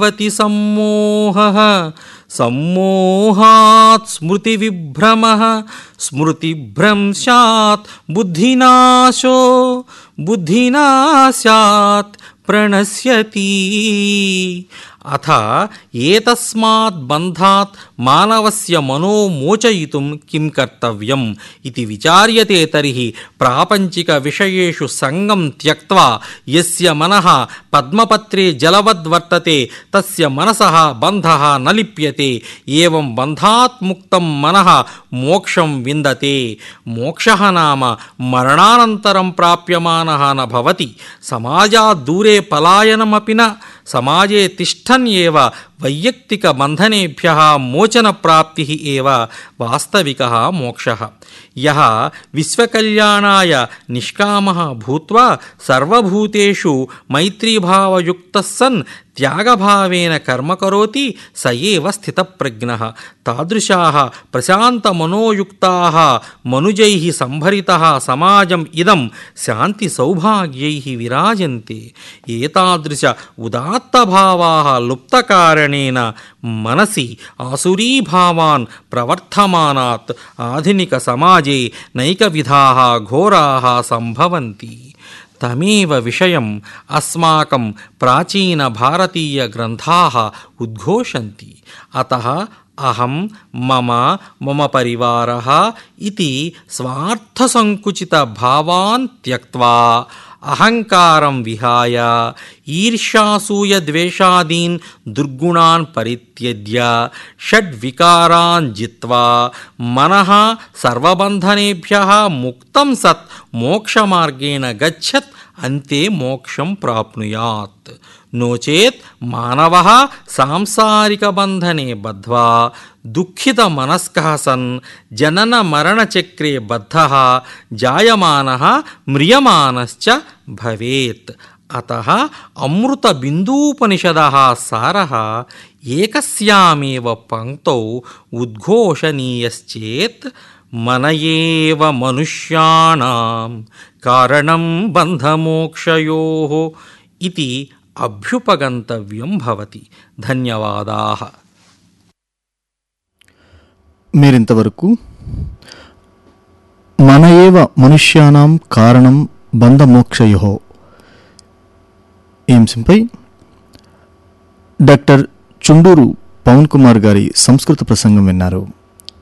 వతి సమ్మోహ సమ్మోహాత్ స్మృతి విభ్రమ స్మృతిభ్రంశాత్ బుద్ధినాశో బుద్ధినాశాత్ ప్రణశ్యతి అథ ఏతస్మాత్ బంధాత్ మానవస్య మనో మోచయితుం కిం కర్తవ్యం ఇది విచార్యతే తర్హి ప్రాపంచిక విషయేషు సంగం త్యక్త్వా యస్య మనః పద్మపత్రే జలవద్వర్తతే తస్య మనసః బంధః న లిప్యతే ఏవం బంధాత్ ముక్తం మనః మోక్షం విందతే మోక్షः నామ మరణానంతరం ప్రాప్యమానः న భవతి సమాజాద్ దూరే పలాయనమపి న సమాజే తిష్టన్ ఏవ వైయక్తిక బంధనేభ్య మోచన ప్రాప్తి ఏవ వాస్తవిక మోక్ష యః విశ్వకల్యాణాయ నిష్కామః భూత్వా సర్వభూతేషు మైత్రీభావయుక్తः సన్ త్యాగభావేన కర్మ కరోతి స ఏవ స్థితప్రజ్ఞः తాదృశాः ప్రశాంతమనోయుక్తాः మనుజైः సంభరితः సమాజం ఇదం శాంతి సౌభాగ్యైः విరాజन्ते ఏతాదృశ ఉదాత్తభావాः లుప్తకారణేన మనసి ఆసురీభావాన్ ప్రవర్ధమానాత్ ఆధునిక సమాజే నైకవిధాः ఘోరాः సంభవంతి తమేవ విషయం అస్మాకం ప్రాచీన భారతీయ గ్రంథాः ఉద్ఘోషంతి అతः అహం మమ మమ పరివారः ఇతి స్వార్థసంకుచిత భావాన్ త్యక్త్వా అహంకారం విహాయ ఈర్ష్యాసూయ ద్వేషాదీన్ దుర్గుణాన్ పరిత్యజ్య షడ్వికారాన్ జిత్వా మనః సర్వబంధనేభ్య ముక్తం సత్ మోక్షమార్గేణ గచ్చత్ అంతే మోక్షం ప్రాప్నుయాత్ నో చేత్ మానవ సాంసారిక బంధనే బద్ధ్వా దుఃఖిత మనస్క సన్ జనన మరణచక్రే బద్ధ జాయమాన మ్రియమానశ్చ భవేత్ అత అమృత బిందూపనిషద సార ఏకస్యామేవ పంక్తౌ ఉద్ఘోషణీయశ్చేత్ మన ఏవ మనుష్యాణం కారణం బంధమోక్షయో ఇది అభ్యుపగంతవ్యం భవతి ధన్యవాదాः మీరింతవరకు మన ఏవ మనుష్యానాం కారణం బంధమోక్షయో ఈ అంశంపై డాక్టర్ చుండూరు పవన్ కుమార్ గారి సంస్కృత ప్రసంగం విన్నారు